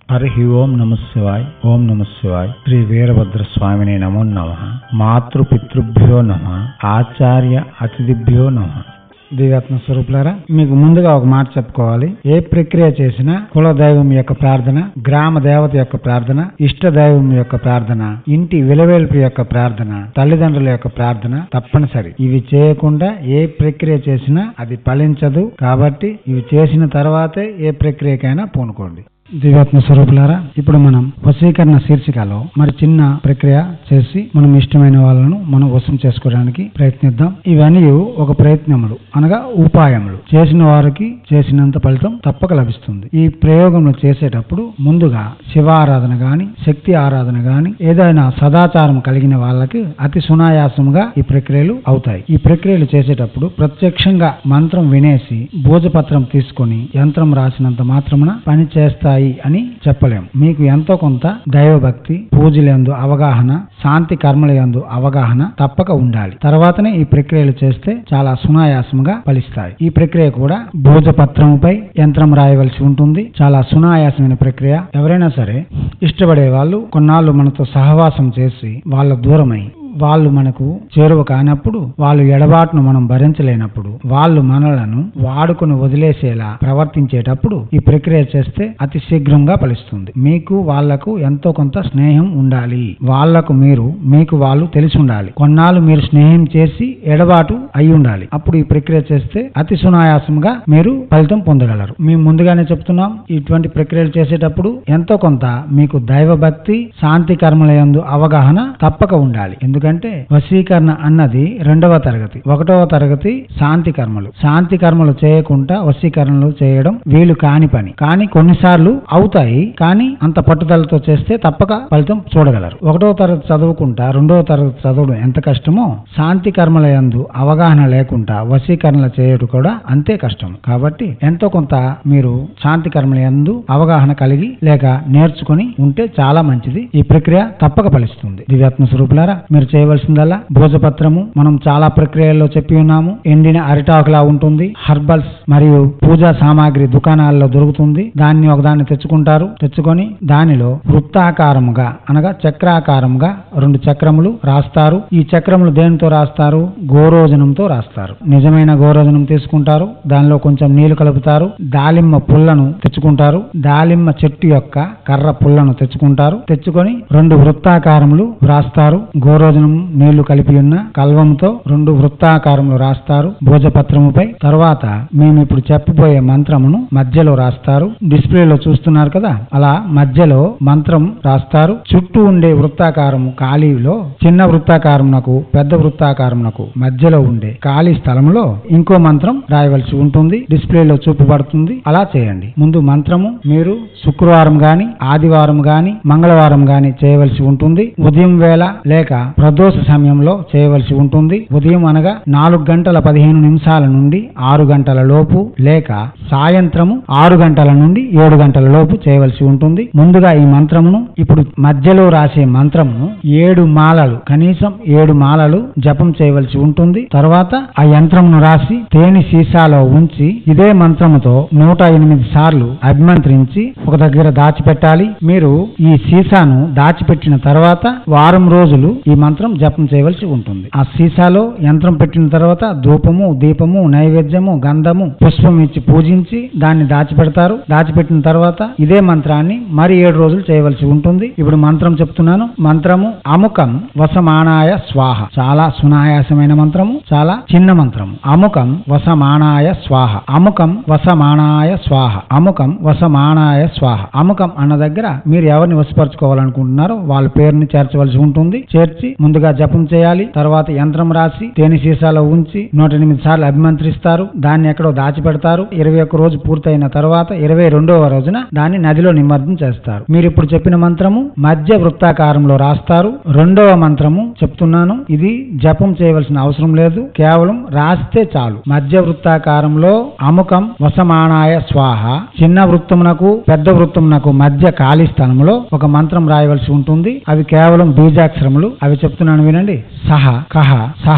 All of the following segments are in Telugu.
హరి ఓం నమ శివాయ్ ఓం నమ శివాయ్ శ్రీ వీరభద్ర స్వామిని నమో నమ మాతృ పితృభ్యో నమ ఆచార్య అతిథిభ్యో నమ దివ్యాత్మ స్వరూపులారా మీకు ముందుగా ఒక మాట చెప్పుకోవాలి ఏ ప్రక్రియ చేసినా కుల దైవం యొక్క ప్రార్థన గ్రామ దేవత యొక్క ప్రార్థన ఇష్ట దైవం యొక్క ప్రార్థన ఇంటి విలవేల్పు యొక్క ప్రార్థన తల్లిదండ్రుల యొక్క ప్రార్థన తప్పనిసరి ఇవి చేయకుండా ఏ ప్రక్రియ చేసినా అది ఫలించదు కాబట్టి ఇవి చేసిన తర్వాతే ఏ ప్రక్రియకైనా పూనుకోండి దివ్యాత్మ స్వరూపులారా ఇప్పుడు మనం వశీకరణ శీర్షికలో మరి చిన్న ప్రక్రియ చేసి మనం ఇష్టమైన వాళ్ళను మనం వశం చేసుకోవడానికి ప్రయత్నిద్దాం ఇవన్నీ ఒక ప్రయత్నములు అనగా ఉపాయములు చేసిన వారికి చేసినంత ఫలితం తప్పక లభిస్తుంది ఈ ప్రయోగంలో చేసేటప్పుడు ముందుగా శివ ఆరాధన గాని శక్తి ఆరాధన గాని ఏదైనా సదాచారం కలిగిన వాళ్ళకి అతి సునాయాసంగా ఈ ప్రక్రియలు అవుతాయి ఈ ప్రక్రియలు చేసేటప్పుడు ప్రత్యక్షంగా మంత్రం వినేసి భోజపత్రం తీసుకొని యంత్రం రాసినంత మాత్రమున పని చేస్తాయి అని చెప్పలేం మీకు ఎంతో కొంత దైవభక్తి పూజలందు అవగాహన శాంతి కర్మలయందు అవగాహన తప్పక ఉండాలి తర్వాతనే ఈ ప్రక్రియలు చేస్తే చాలా సునాయాసంగా ఫలిస్తాయి ఈ ప్రక్రియ కూడా భోజపత్రముపై యంత్రం రాయవలసి ఉంటుంది చాలా సునాయాసమైన ప్రక్రియ ఎవరైనా సరే ఇష్టపడే వాళ్ళు కొన్నాళ్ళు మనతో సహవాసం చేసి వాళ్ళ దూరమై వాళ్ళు మనకు చేరువ కానప్పుడు వాళ్ళు ఎడబాటును మనం భరించలేనప్పుడు వాళ్ళు మనలను వాడుకుని వదిలేసేలా ప్రవర్తించేటప్పుడు ఈ ప్రక్రియ చేస్తే అతి శీఘ్రంగా ఫలిస్తుంది మీకు వాళ్లకు ఎంతో కొంత స్నేహం ఉండాలి వాళ్లకు మీరు మీకు వాళ్ళు తెలిసి ఉండాలి కొన్నాళ్ళు మీరు స్నేహం చేసి ఎడబాటు అయి ఉండాలి అప్పుడు ఈ ప్రక్రియ చేస్తే అతి సునాయాసంగా మీరు ఫలితం పొందగలరు మేము ముందుగానే చెప్తున్నాం ఇటువంటి ప్రక్రియలు చేసేటప్పుడు ఎంతో కొంత మీకు దైవభక్తి శాంతి కర్మలయందు అవగాహన తప్పక ఉండాలి ఎందుకంటే వశీకరణ అన్నది రెండవ తరగతి ఒకటవ తరగతి శాంతి కర్మలు శాంతి కర్మలు చేయకుండా వశీకరణలు చేయడం వీలు కాని పని కానీ కొన్నిసార్లు అవుతాయి కానీ అంత పట్టుదలతో చేస్తే తప్పక ఫలితం చూడగలరు ఒకటవ తరగతి చదువుకుంటా రెండవ తరగతి చదవడం ఎంత కష్టమో శాంతి కర్మల యందు అవగాహన లేకుండా వశీకరణలు చేయడం కూడా అంతే కష్టం కాబట్టి ఎంతో కొంత మీరు శాంతి కర్మల యందు అవగాహన కలిగి లేక నేర్చుకుని ఉంటే చాలా మంచిది ఈ ప్రక్రియ తప్పక ఫలిస్తుంది దివ్యాత్మ స్వరూపులారా మీరు చేయవలసిందల్లా భోజపత్రము మనం చాలా ప్రక్రియల్లో చెప్పి ఉన్నాము ఎండిన అరిటాకులా ఉంటుంది హర్బల్స్ మరియు పూజా సామాగ్రి దుకాణాల్లో దొరుకుతుంది దాన్ని ఒకదాన్ని తెచ్చుకుంటారు తెచ్చుకొని దానిలో వృత్తాకారముగా అనగా చక్రాకారముగా రెండు చక్రములు రాస్తారు ఈ చక్రములు దేనితో రాస్తారు గోరోజనంతో రాస్తారు నిజమైన గోరోజనం తీసుకుంటారు దానిలో కొంచెం నీళ్లు కలుపుతారు దాలిమ్మ పుల్లను తెచ్చుకుంటారు దాలిమ్మ చెట్టు యొక్క కర్ర పుల్లను తెచ్చుకుంటారు తెచ్చుకొని రెండు వృత్తాకారములు వ్రాస్తారు గోరోజనం నీళ్లు కలిపి ఉన్న కల్వంతో రెండు వృత్తాకారములు రాస్తారు భోజపత్రముపై తర్వాత మేము ఇప్పుడు చెప్పబోయే మంత్రమును మధ్యలో రాస్తారు డిస్ప్లేలో చూస్తున్నారు కదా అలా మధ్యలో మంత్రం రాస్తారు చుట్టూ ఉండే వృత్తాకారము ఖాళీలో చిన్న వృత్తాకారమునకు పెద్ద వృత్తాకారమునకు మధ్యలో ఉండే ఖాళీ స్థలంలో ఇంకో మంత్రం రాయవలసి ఉంటుంది డిస్ప్లేలో చూపబడుతుంది అలా చేయండి ముందు మంత్రము మీరు శుక్రవారం గాని ఆదివారం గాని మంగళవారం గాని చేయవలసి ఉంటుంది ఉదయం వేళ లేక ప్రదోష సమయంలో చేయవలసి ఉంటుంది ఉదయం అనగా నాలుగు గంటల పదిహేను నిమిషాల నుండి ఆరు గంటల లోపు లేక సాయంత్రము ఆరు గంటల నుండి ఏడు గంటల లోపు చేయవలసి ఉంటుంది ముందుగా ఈ మంత్రమును ఇప్పుడు మధ్యలో రాసే మంత్రమును ఏడు మాలలు కనీసం ఏడు మాలలు జపం చేయవలసి ఉంటుంది తర్వాత ఆ యంత్రమును రాసి తేనె సీసాలో ఉంచి ఇదే మంత్రముతో నూట ఎనిమిది సార్లు అభిమంత్రించి ఒక దగ్గర దాచిపెట్టాలి మీరు ఈ సీసాను దాచిపెట్టిన తర్వాత వారం రోజులు ఈ మంత్రం జపం చేయవలసి ఉంటుంది ఆ సీసాలో యంత్రం పెట్టిన తర్వాత ధూపము దీపము నైవేద్యము గంధము పుష్పం ఇచ్చి పూజించి దాన్ని దాచిపెడతారు దాచిపెట్టిన తర్వాత ఇదే మంత్రాన్ని మరి ఏడు రోజులు చేయవలసి ఉంటుంది ఇప్పుడు మంత్రం చెప్తున్నాను మంత్రము అముకం వసమానాయ స్వాహ చాలా సునాయాసమైన మంత్రము చాలా చిన్న మంత్రము అముకం వసమానాయ స్వాహ అముకం వసమానాయ స్వాహ అముకం వసమానాయ స్వాహ అముకం అన్న దగ్గర మీరు ఎవరిని వశపరచుకోవాలనుకుంటున్నారో వాళ్ళ పేరుని చేర్చవలసి ఉంటుంది చేర్చి ముందుగా జపం చేయాలి తర్వాత యంత్రం రాసి తేనె సీసాలో ఉంచి నూట ఎనిమిది సార్లు అభిమంత్రిస్తారు దాన్ని ఎక్కడో దాచిపెడతారు ఇరవై ఒక్క రోజు పూర్తయిన తర్వాత ఇరవై రెండవ రోజున దాన్ని నదిలో నిమజ్జనం చేస్తారు మీరు ఇప్పుడు చెప్పిన మంత్రము మధ్య వృత్తాకారంలో రాస్తారు రెండవ మంత్రము చెప్తున్నాను ఇది జపం చేయవలసిన అవసరం లేదు కేవలం రాస్తే చాలు మధ్య వృత్తాకారంలో అముకం వసమానాయ స్వాహ చిన్న వృత్తమునకు పెద్ద వృత్తమునకు మధ్య ఖాళీ స్థలంలో ఒక మంత్రం రాయవలసి ఉంటుంది అవి కేవలం బీజాక్షరములు అవి చెప్తున్నాను వినండి సహ కహ సహ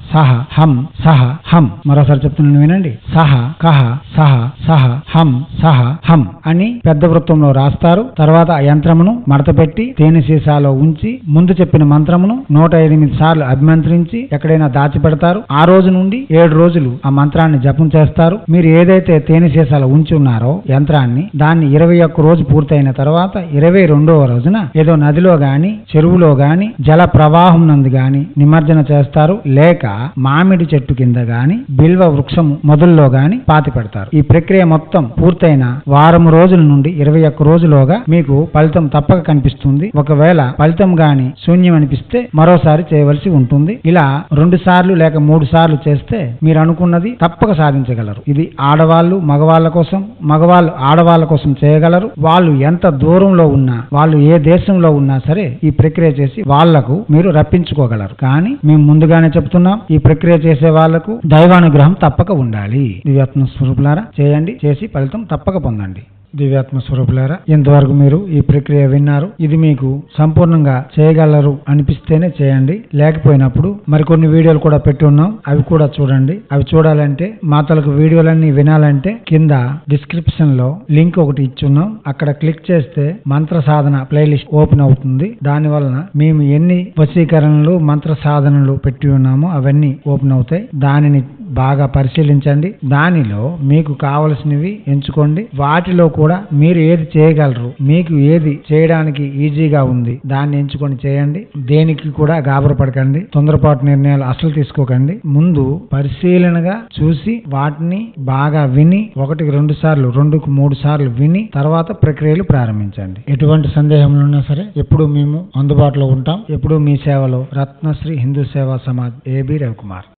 సహ హం సహ హం మరోసారి చెప్తున్నాను వినండి సహ కహ సహ సహ హం సహ హం అని పెద్ద వృత్తంలో రాస్తారు తర్వాత ఆ యంత్రమును మడతపెట్టి తేనె సీసాలో ఉంచి ముందు చెప్పిన మంత్రమును నూట ఎనిమిది సార్లు అభిమంత్రించి ఎక్కడైనా దాచిపెడతారు ఆ రోజు నుండి ఏడు రోజులు ఆ మంత్రాన్ని జపం చేస్తారు మీరు ఏదైతే తేనె సీసాలో ఉంచి ఉన్నారో యంత్రాన్ని దాన్ని ఇరవై ఒక్క రోజు పూర్తయిన తర్వాత ఇరవై రెండవ రోజున ఏదో నదిలో గాని చెరువులో గాని జల ప్రవాహం నందు గాని నిమజ్జన చేస్తారు లేక మామిడి చెట్టు కింద గాని బిల్వ వృక్షము మొదల్లో గాని పాతి పెడతారు ఈ ప్రక్రియ మొత్తం పూర్తయిన వారం రోజుల నుండి ఇరవై ఒక్క రోజులోగా మీకు ఫలితం తప్పక కనిపిస్తుంది ఒకవేళ ఫలితం గాని శూన్యం అనిపిస్తే మరోసారి చేయవలసి ఉంటుంది ఇలా రెండు సార్లు లేక మూడు సార్లు చేస్తే మీరు అనుకున్నది తప్పక సాధించగలరు ఇది ఆడవాళ్ళు మగవాళ్ళ కోసం మగవాళ్ళు ఆడవాళ్ళ కోసం చేయగలరు వాళ్ళు ఎంత దూరంలో ఉన్నా వాళ్ళు ఏ దేశంలో ఉన్నా సరే ఈ ప్రక్రియ చేసి వాళ్లకు మీరు రప్పించుకోగలరు కానీ మేము ముందుగానే చెప్తున్నాం ఈ ప్రక్రియ చేసే వాళ్లకు దైవానుగ్రహం తప్పక ఉండాలి దివ్యాత్మ స్వరూపులారా చేయండి చేసి ఫలితం తప్పక పొందండి దివ్యాత్మ స్వరూపులారా ఇంతవరకు మీరు ఈ ప్రక్రియ విన్నారు ఇది మీకు సంపూర్ణంగా చేయగలరు అనిపిస్తేనే చేయండి లేకపోయినప్పుడు మరికొన్ని వీడియోలు కూడా పెట్టి ఉన్నాం అవి కూడా చూడండి అవి చూడాలంటే మా తలకు వీడియోలన్నీ వినాలంటే కింద డిస్క్రిప్షన్ లో లింక్ ఒకటి ఇచ్చున్నాం అక్కడ క్లిక్ చేస్తే మంత్ర సాధన ప్లేలిస్ట్ ఓపెన్ అవుతుంది దాని వలన మేము ఎన్ని వశీకరణలు మంత్ర సాధనలు పెట్టి ఉన్నామో అవన్నీ ఓపెన్ అవుతాయి దానిని బాగా పరిశీలించండి దానిలో మీకు కావలసినవి ఎంచుకోండి వాటిలో కూడా మీరు ఏది చేయగలరు మీకు ఏది చేయడానికి ఈజీగా ఉంది దాన్ని ఎంచుకొని చేయండి దేనికి కూడా గాబరపడకండి తొందరపాటు నిర్ణయాలు అసలు తీసుకోకండి ముందు పరిశీలనగా చూసి వాటిని బాగా విని ఒకటికి రెండు సార్లు రెండుకు మూడు సార్లు విని తర్వాత ప్రక్రియలు ప్రారంభించండి ఎటువంటి సందేహములు ఉన్నా సరే ఎప్పుడు మేము అందుబాటులో ఉంటాం ఎప్పుడు మీ సేవలో రత్నశ్రీ హిందూ సేవా సమాజ్ ఏబి రవికుమార్